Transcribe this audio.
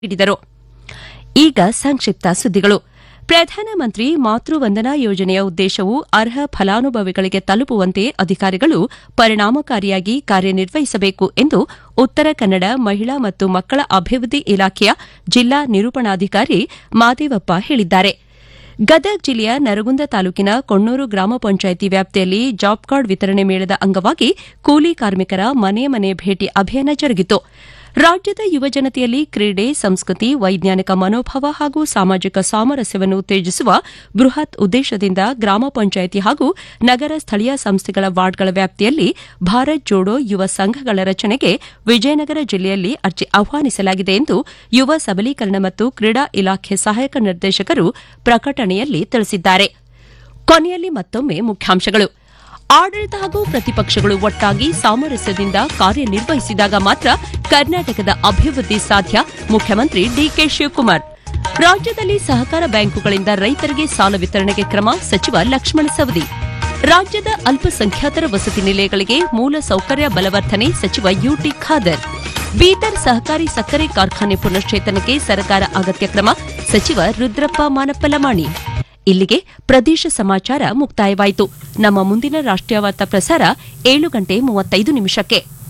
ನೀಡಿದರು ಈಗ ಸಂಕ್ಷಿಪ್ತ ಸುದ್ದಿಗಳು ಪ್ರಧಾನಮಂತ್ರಿ ಮಾತೃ ವಂದನಾ ಯೋಜನೆಯ ಉದ್ದೇಶವು ಅರ್ಹ ಫಲಾನುಭವಿಗಳಿಗೆ ತಲುಪುವಂತೆ ಅಧಿಕಾರಿಗಳು ಪರಿಣಾಮಕಾರಿಯಾಗಿ ಕಾರ್ಯನಿರ್ವಹಿಸಬೇಕು ಎಂದು ಉತ್ತರ ಕನ್ನಡ ಮಹಿಳಾ ಮತ್ತು ಮಕ್ಕಳ ಅಭಿವೃದ್ಧಿ ಇಲಾಖೆಯ ಜಿಲ್ಲಾ ನಿರೂಪಣಾಧಿಕಾರಿ ಮಾದೇವಪ್ಪ ಹೇಳಿದ್ದಾರೆ ಗದಗ ಜಿಲ್ಲೆಯ ನರಗುಂದ ತಾಲೂಕಿನ ಕೊಣ್ಣೂರು ಗ್ರಾಮ ಪಂಚಾಯಿತಿ ವ್ಯಾಪ್ತಿಯಲ್ಲಿ ಜಾಬ್ ಕಾರ್ಡ್ ವಿತರಣೆ ಮೇಳದ ಅಂಗವಾಗಿ ಕೂಲಿ ಕಾರ್ಮಿಕರ ಮನೆ ಮನೆ ಭೇಟಿ ಅಭಿಯಾನ ಜರುಗಿತು ರಾಜ್ಯದ ಯುವಜನತೆಯಲ್ಲಿ ಕ್ರೀಡೆ ಸಂಸ್ಕೃತಿ ವೈಜ್ಞಾನಿಕ ಮನೋಭಾವ ಹಾಗೂ ಸಾಮಾಜಿಕ ಸಾಮರಸ್ಯವನ್ನು ಉತ್ತೇಜಿಸುವ ಬೃಹತ್ ಉದ್ದೇಶದಿಂದ ಗ್ರಾಮ ಪಂಚಾಯಿತಿ ಹಾಗೂ ನಗರ ಸ್ಥಳೀಯ ಸಂಸ್ಥೆಗಳ ವಾರ್ಡ್ಗಳ ವ್ಯಾಪ್ತಿಯಲ್ಲಿ ಭಾರತ್ ಜೋಡೋ ಯುವ ಸಂಘಗಳ ರಚನೆಗೆ ವಿಜಯನಗರ ಜಿಲ್ಲೆಯಲ್ಲಿ ಅರ್ಜಿ ಆಹ್ವಾನಿಸಲಾಗಿದೆ ಎಂದು ಯುವ ಸಬಲೀಕರಣ ಮತ್ತು ಕ್ರೀಡಾ ಇಲಾಖೆ ಸಹಾಯಕ ನಿರ್ದೇಶಕರು ಪ್ರಕಟಣೆಯಲ್ಲಿ ತಿಳಿಸಿದ್ದಾರೆ ಕೊನೆಯಲ್ಲಿ ಮತ್ತೊಮ್ಮೆ ಮುಖ್ಯಾಂಶಗಳು ಆಡಳಿತ ಹಾಗೂ ಪ್ರತಿಪಕ್ಷಗಳು ಒಟ್ಟಾಗಿ ಸಾಮರಸ್ಯದಿಂದ ಕಾರ್ಯನಿರ್ವಹಿಸಿದಾಗ ಮಾತ್ರ ಕರ್ನಾಟಕದ ಅಭಿವೃದ್ಧಿ ಸಾಧ್ಯ ಮುಖ್ಯಮಂತ್ರಿ ಡಿಕೆ ಶಿವಕುಮಾರ್ ರಾಜ್ಯದಲ್ಲಿ ಸಹಕಾರ ಬ್ಯಾಂಕುಗಳಿಂದ ರೈತರಿಗೆ ಸಾಲ ವಿತರಣೆಗೆ ಕ್ರಮ ಸಚಿವ ಲಕ್ಷ್ಮಣ ಸವದಿ ರಾಜ್ಯದ ಅಲ್ಪಸಂಖ್ಯಾತರ ವಸತಿ ನಿಲಯಗಳಿಗೆ ಮೂಲ ಸೌಕರ್ಯ ಬಲವರ್ಧನೆ ಸಚಿವ ಯುಟಿ ಖಾದರ್ ಬೀದರ್ ಸಹಕಾರಿ ಸಕ್ಕರೆ ಕಾರ್ಖಾನೆ ಪುನಶ್ಚೇತನಕ್ಕೆ ಸರ್ಕಾರ ಅಗತ್ಯ ಕ್ರಮ ಸಚಿವ ರುದ್ರಪ್ಪ ಮಾನಪ್ಪಲಮಾಣಿ ಇಲ್ಲಿಗೆ ಪ್ರದೇಶ ಸಮಾಚಾರ ಮುಕ್ತಾಯವಾಯಿತು ನಮ್ಮ ಮುಂದಿನ ರಾಷ್ಟ್ರೀಯ ವಾರ್ತಾ ಪ್ರಸಾರ ಏಳು ಗಂಟೆ ಮೂವತ್ತೈದು ನಿಮಿಷಕ್ಕೆ